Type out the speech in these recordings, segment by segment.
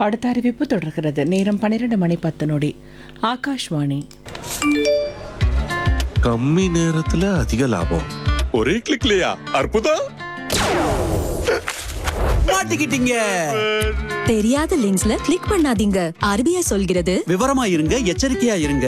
அடுத்த அறிவிப்பு தொடர்கிறது நேரம் பன்னிரண்டு மணி பத்து நொடி ஆகாஷ்வாணி கம்மி நேரத்துல அதிக லாபம் ஒரே கிளிக்லயா அற்புதம் மாட்டிக்கிட்டீங்க தெரியாத லிங்க்ஸ்ல கிளிக் பண்ணாதீங்க ஆர்பிஐ சொல்கிறது விவரமா இருங்க எச்சரிக்கையா இருங்க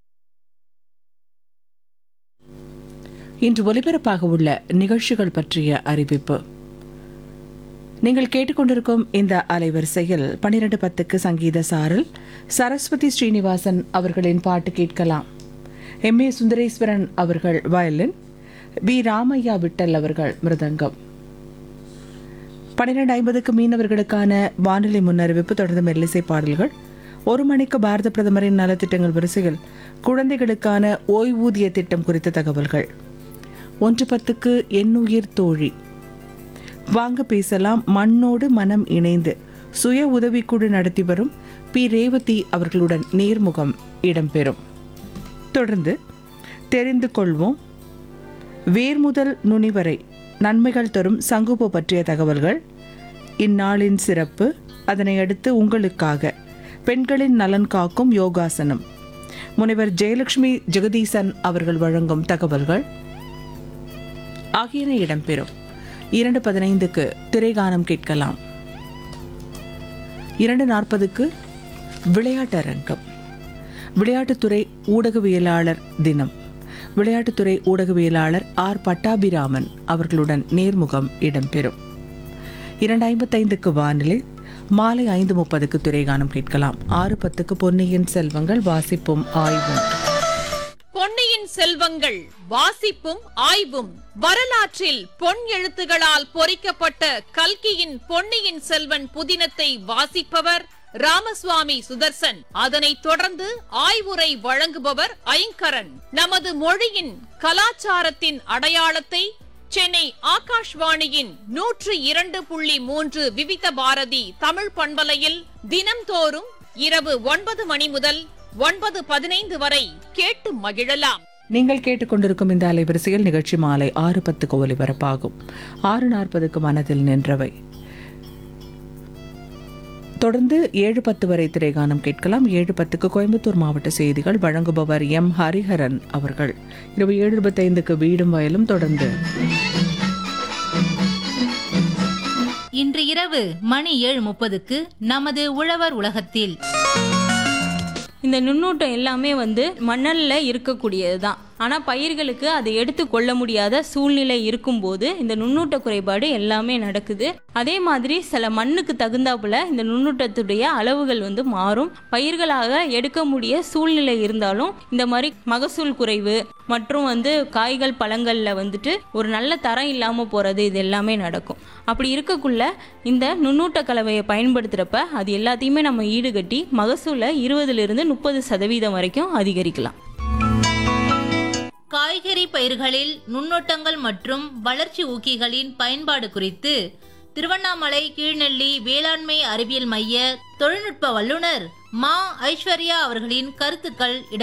இன்று ஒலிபரப்பாக உள்ள நிகழ்ச்சிகள் பற்றிய அறிவிப்பு நீங்கள் கேட்டுக்கொண்டிருக்கும் இந்த அலைவரிசையில் பன்னிரண்டு பத்துக்கு சங்கீத சாரல் சரஸ்வதி ஸ்ரீனிவாசன் அவர்களின் பாட்டு கேட்கலாம் எம் ஏ சுந்தரேஸ்வரன் அவர்கள் வயலின் பி ராமையா விட்டல் அவர்கள் மிருதங்கம் பன்னிரண்டு ஐம்பதுக்கு மீனவர்களுக்கான வானிலை முன்னறிவிப்பு தொடர்ந்து மெல்லிசை பாடல்கள் ஒரு மணிக்கு பாரத பிரதமரின் நலத்திட்டங்கள் வரிசையில் குழந்தைகளுக்கான ஓய்வூதிய திட்டம் குறித்த தகவல்கள் ஒன்று பத்துக்கு எண்ணுயிர் தோழி வாங்க பேசலாம் மண்ணோடு மனம் இணைந்து சுய உதவிக்குழு நடத்தி வரும் பி ரேவதி அவர்களுடன் நேர்முகம் இடம்பெறும் தொடர்ந்து தெரிந்து கொள்வோம் வேர் முதல் நுனி வரை நன்மைகள் தரும் சங்குப்பு பற்றிய தகவல்கள் இந்நாளின் சிறப்பு அதனை அடுத்து உங்களுக்காக பெண்களின் நலன் காக்கும் யோகாசனம் முனைவர் ஜெயலட்சுமி ஜெகதீசன் அவர்கள் வழங்கும் தகவல்கள் ஆகியன இடம்பெறும் இரண்டு பதினைந்துக்கு திரைகானம் கேட்கலாம் இரண்டு நாற்பதுக்கு விளையாட்டரங்கம் விளையாட்டுத்துறை ஊடகவியலாளர் தினம் விளையாட்டுத்துறை ஊடகவியலாளர் ஆர் பட்டாபிராமன் அவர்களுடன் நேர்முகம் இடம்பெறும் இரண்டு ஐம்பத்தைந்துக்கு வானிலை மாலை ஐந்து முப்பதுக்கு திரைகானம் கேட்கலாம் ஆறு பத்துக்கு பொன்னியின் செல்வங்கள் வாசிப்பும் ஆய்வும் பொன்னியின் செல்வங்கள் வாசிப்பும் ஆய்வும் வரலாற்றில் பொன் எழுத்துகளால் பொறிக்கப்பட்ட கல்கியின் பொன்னியின் செல்வன் புதினத்தை வாசிப்பவர் ராமசுவாமி சுதர்சன் அதனைத் தொடர்ந்து ஆய்வுரை வழங்குபவர் ஐங்கரன் நமது மொழியின் கலாச்சாரத்தின் அடையாளத்தை சென்னை ஆகாஷ்வாணியின் நூற்று இரண்டு புள்ளி மூன்று விவித பாரதி தமிழ் பண்பலையில் தினம்தோறும் இரவு ஒன்பது மணி முதல் ஒன்பது பதினைந்து வரை கேட்டு மகிழலாம் நீங்கள் கேட்டுக்கொண்டிருக்கும் இந்த அலைவரிசையில் நிகழ்ச்சி மாலை ஆறு பத்துக்கு ஒலிபரப்பாகும் ஆறு நாற்பதுக்கு மனதில் நின்றவை தொடர்ந்து ஏழு பத்து வரை திரைகானம் கேட்கலாம் ஏழு பத்துக்கு கோயம்புத்தூர் மாவட்ட செய்திகள் வழங்குபவர் எம் ஹரிஹரன் அவர்கள் இரவு ஏழு இருபத்தைந்துக்கு வீடும் வயலும் தொடர்ந்து இன்று இரவு மணி ஏழு முப்பதுக்கு நமது உழவர் உலகத்தில் இந்த நுண்ணூட்டம் எல்லாமே வந்து மணலில் இருக்கக்கூடியது தான் ஆனால் பயிர்களுக்கு அதை எடுத்து கொள்ள முடியாத சூழ்நிலை இருக்கும்போது இந்த நுண்ணூட்ட குறைபாடு எல்லாமே நடக்குது அதே மாதிரி சில மண்ணுக்கு தகுந்தாப்புல இந்த நுண்ணூட்டத்துடைய அளவுகள் வந்து மாறும் பயிர்களாக எடுக்க முடிய சூழ்நிலை இருந்தாலும் இந்த மாதிரி மகசூல் குறைவு மற்றும் வந்து காய்கள் பழங்களில் வந்துட்டு ஒரு நல்ல தரம் இல்லாமல் போகிறது இது எல்லாமே நடக்கும் அப்படி இருக்கக்குள்ள இந்த நுண்ணூட்ட கலவையை பயன்படுத்துகிறப்ப அது எல்லாத்தையுமே நம்ம ஈடுகட்டி மகசூலை இருபதுலேருந்து முப்பது சதவீதம் வரைக்கும் அதிகரிக்கலாம் காய்கறி பயிர்களில் நுண்ணோட்டங்கள் மற்றும் வளர்ச்சி ஊக்கிகளின் பயன்பாடு குறித்து திருவண்ணாமலை கீழ்நெல்லி வேளாண்மை அறிவியல் மைய தொழில்நுட்ப வல்லுநர் மா ஐஸ்வர்யா அவர்களின் கருத்துக்கள் இடம்